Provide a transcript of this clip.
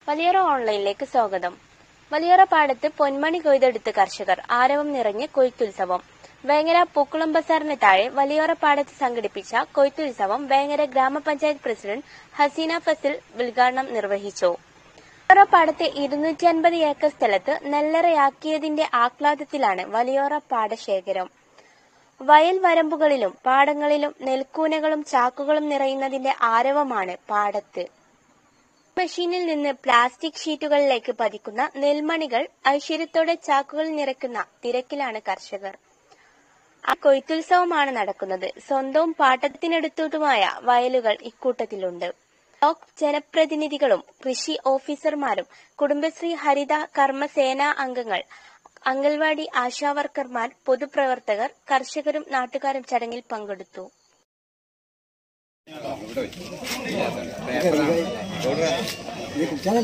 വലിയറ ഓൺലൈനിലേക്ക് സ്വാഗതം വലിയറ പാടത്ത് പൊന്മണി കൊയ്തെടുത്ത് കർഷകർ ആരവം നിറഞ്ഞ് കൊയ്ത്തുത്സവം വേങ്ങര പൂക്കുളം ബസാറിന് താഴെ വലിയോറ പാടത്ത് സംഘടിപ്പിച്ച കൊയ്ത്തുത്സവം വേങ്ങര ഗ്രാമപഞ്ചായത്ത് പ്രസിഡന്റ് ഹസീന ഫസിൽ ഉദ്ഘാടനം നിർവഹിച്ചു വലിയോറ പാടത്തെ ഇരുന്നൂറ്റി അൻപത് ഏക്കർ സ്ഥലത്ത് നെല്ലറയാക്കിയതിന്റെ ആഹ്ലാദത്തിലാണ് വലിയോറ പാടശേഖരം വയൽ വരമ്പുകളിലും പാടങ്ങളിലും നെൽക്കൂനകളും ചാക്കുകളും നിറയുന്നതിന്റെ ആരവമാണ് പാടത്ത് മെഷീനിൽ നിന്ന് പ്ലാസ്റ്റിക് ഷീറ്റുകളിലേക്ക് പതിക്കുന്ന നെൽമണികൾ ഐശ്വര്യത്തോടെ ചാക്കുകൾ നിറയ്ക്കുന്ന തിരക്കിലാണ് കർഷകർ ആ കൊയ്ത്തുത്സവമാണ് നടക്കുന്നത് സ്വന്തവും പാട്ടത്തിനടുത്തതുമായ വയലുകൾ ഇക്കൂട്ടത്തിലുണ്ട് ബ്ലോക്ക് ജനപ്രതിനിധികളും കൃഷി ഓഫീസർമാരും കുടുംബശ്രീ ഹരിത കർമ്മസേനാ അംഗങ്ങൾ അംഗൻവാടി ആശാവർക്കർമാർ പൊതുപ്രവർത്തകർ കർഷകരും നാട്ടുകാരും ചടങ്ങിൽ പങ്കെടുത്തു ये कुछ